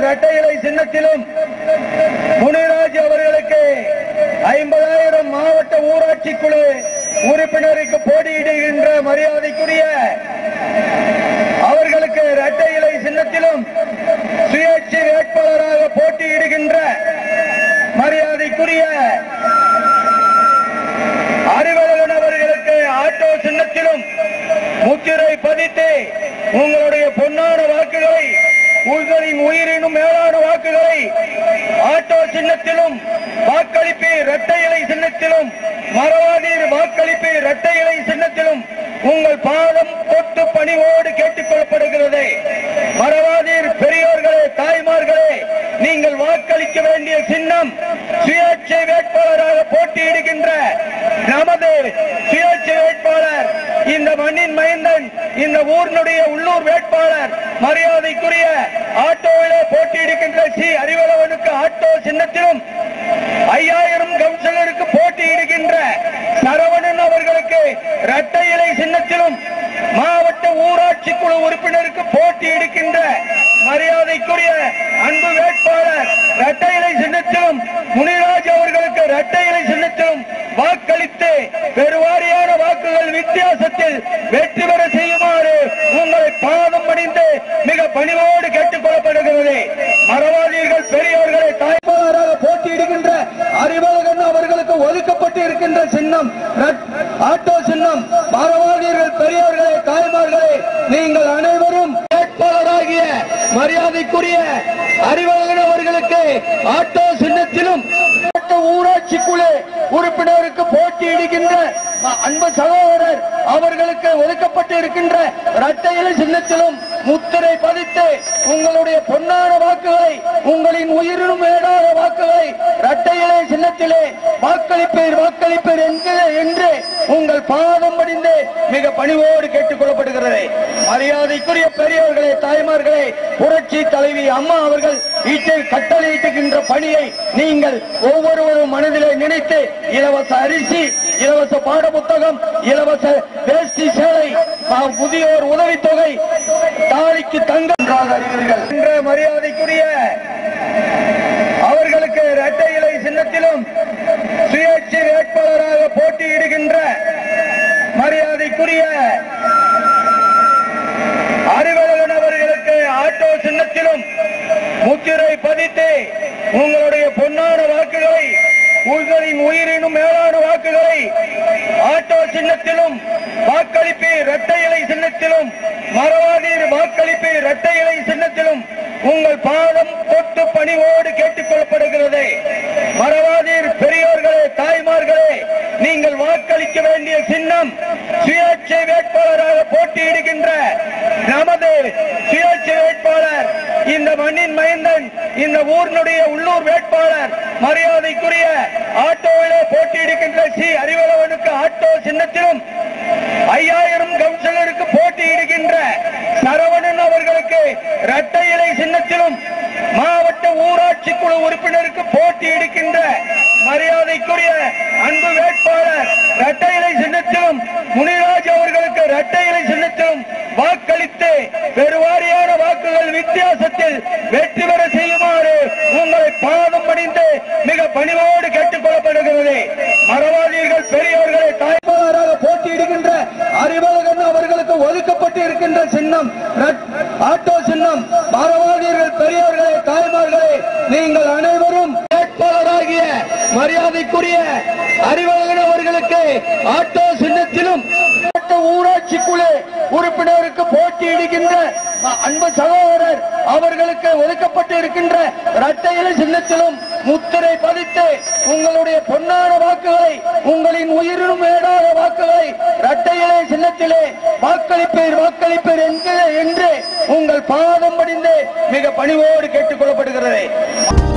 இரட்டை இலை சின்னத்திலும் முனிராஜ் அவர்களுக்கு ஐம்பதாயிரம் மாவட்ட ஊராட்சி குழு உறுப்பினருக்கு போட்டியிடுகின்ற மரியாதைக்குரிய அவர்களுக்கு இரட்டை இலை சின்னத்திலும் சுயேட்சை வேட்பாளராக போட்டியிடுகின்ற மரியாதைக்குரிய அறிவழகன் அவர்களுக்கு ஆட்டோ சின்னத்திலும் முத்திரை பதித்து உங்களுடைய பொன்னான வாக்குகளை உங்களின் உயிரினும் மேலான வாக்குகளை ஆட்டோ சின்னத்திலும் வாக்களிப்பு இரட்டை இலை சின்னத்திலும் மறவாதீர் வாக்களிப்பு இரட்டை இலை சின்னத்திலும் உங்கள் பாதம் தொட்டு பணிவோடு கேட்டுக் கொள்ளப்படுகிறது மறவாதீர் பெரியோர்களே தாய்மார்களே நீங்கள் வாக்களிக்க வேண்டிய சின்னம் சுயேட்சை வேட்பாளராக போட்டியிடுகின்ற நமது சுயேட்சை வேட்பாளர் இந்த மண்ணின் மைந்தன் இந்த ஊரினுடைய உள்ளூர் வேட்பாளர் மரியாதைக்குரிய ஆட்டோவிலே போட்டியிடுகின்ற சி அறிவளவனுக்கு ஆட்டோ சின்னத்திலும் ஐயாயிரம் கவுன்சிலருக்கு போட்டியிடுகின்ற சரவணன் அவர்களுக்கு இரட்டை இலை சின்னத்திலும் மாவட்ட ஊராட்சி குழு உறுப்பினருக்கு போட்டியிடுகின்ற மரியாதைக்குரிய அன்பு வேட்பாளர் இரட்டை இலை சின்னத்திலும் முனிராஜ் அவர்களுக்கு இரட்டை இலை சின்னத்திலும் வாக்களித்து பெருவாரியான வாக்குகள் வித்தியாசத்தில் வெற்றி பெற செய்யுமாறு உங்களை பாதம் பணிந்து மிக பணிவோடு கேட்டுக் கொள்ளப்படுகிறது மறவாதீர்கள் பெரியவர்களை தாய்ப்பாளராக போட்டியிடுகின்ற அறிவழகன் அவர்களுக்கு ஒதுக்கப்பட்டு இருக்கின்ற சின்னம் ரட்- ஆட்டோ சின்னம் மறவாதீர்கள் பெரியவர்களே தாய்மார்களே நீங்கள் அனைவரும் வேட்பாளராகிய மரியாதைக்குரிய அறிவழகன் அவர்களுக்கு ஆட்டோ சின்னத்திலும் மாவட்ட ஊராட்சி குழு உறுப்பினருக்கு போட்டியிடுகின்ற அன்பு சகோதரர் அவர்களுக்கு ஒதுக்கப்பட்டு இருக்கின்ற இரட்டை இலை சின்னத்திலும் முத்திரை பதித்து உங்களுடைய பொன்னான வாக்குகளை உங்களின் உயிரினும் மேலான வாக்குகளை இரட்டை இலை சின்னத்திலே வாக்களிப்பீர் வாக்களிப்பீர் என்கிற- என்று உங்கள் பாதம் படிந்து மிக பணிவோடு கேட்டுக் கொள்ளப்படுகிறது மரியாதைக்குரிய பெரியவர்களே தாய்மார்களே புரட்சி தலைவி அம்மா அவர்கள் வீட்டில் கட்டளையிட்டுகின்ற பணியை நீங்கள் ஒவ்வொருவரும் மனதிலே நினைத்து இலவச அரிசி இலவச பாட புத்தகம் இலவச வேஷ்டி சேலை ஆ, முதியோர் உதவித்தொகை தாலிக்கு தங்கம் என்றால் அறிவீர்கள் என்ற மரியாதைக்குரிய அவர்களுக்கு இரட்டை இலை சின்னத்திலும் சுயேட்சை வேட்பாளராக போட்டியிடுகின்ற மரியாதைக்குரிய அறிவழகன் அவர்களுக்கு ஆட்டோ சின்னத்திலும் முத்திரை பதித்து உங்களுடைய பொன்னான வாக்குகளை உங்களின் உயிரினும் மேலான வாக்குகளை ஆட்டோ சின்னத்திலும் வாக்களிப்பு இரட்டை இலை சின்னத்திலும் மறவாதீர் வாக்களிப்பு இரட்டை இலை சின்னத்திலும் உங்கள் பாதம் தொட்டு பணிவோடு கேட்டுக் கொள்ளப்படுகிறது மறவாதீர் பெரியோர்களே தாய்மார்களே நீங்கள் வாக்களிக்க வேண்டிய சின்னம் சுயேட்சை வேட்பாளராக போட்டியிடுகின்ற நமது சுயேட்சை வேட்பாளர் இந்த மண்ணின் மைந்தன் இந்த ஊரினுடைய உள்ளூர் வேட்பாளர் மரியாதைக்குரிய ஆட்டோவிலே போட்டியிடுகின்ற சி அறிவளவனுக்கு ஆட்டோ சின்னத்திலும் ஐயாயிரம் கவுன்சிலருக்கு போட்டியிடுகின்ற சரவணன் அவர்களுக்கு இரட்டை இலை சின்னத்திலும் மாவட்ட ஊராட்சி குழு உறுப்பினருக்கு போட்டியிடுகின்ற மரியாதைக்குரிய அன்பு வேட்பாளர் இரட்டை இலை சின்னத்திலும் முனிராஜ் அவர்களுக்கு இரட்டை இலை சின்னத்திலும் வாக்களித்து பெருவாரியான வாக்குகள் வித்தியாசத்தில் வெற்றி பெற செய்யுமாறு உங்களை பாதம் பணிந்து மிக பணிவோடு கேட்டுக் கொள்ளப்படுகிறது மறவாதீர்கள் பெரியவர்களை தாய்ப்பாளராக போட்டியிடுகின்ற அறிவழகன் அவர்களுக்கு ஒதுக்கப்பட்டு இருக்கின்ற சின்னம் ரட்- ஆட்டோ சின்னம் மறவாதீர்கள் பெரியவர்களே தாய்மார்களே நீங்கள் அனைவரும் வேட்பாளராகிய மரியாதைக்குரிய அறிவழகன் அவர்களுக்கு ஆட்டோ சின்னத்திலும் மாவட்ட ஊராட்சி குழு உறுப்பினருக்கு போட்டியிடுகின்ற அன்பு சகோதரர் அவர்களுக்கு ஒதுக்கப்பட்டு இருக்கின்ற இரட்டை இலை சின்னத்திலும் முத்திரை பதித்து உங்களுடைய பொன்னான வாக்குகளை உங்களின் உயிரினும் மேலான வாக்குகளை இரட்டை இலை சின்னத்திலே வாக்களிப்பீர் வாக்களிப்பீர் என்கிற- என்று உங்கள் பாதம் படிந்து மிக பணிவோடு கேட்டுக் கொள்ளப்படுகிறது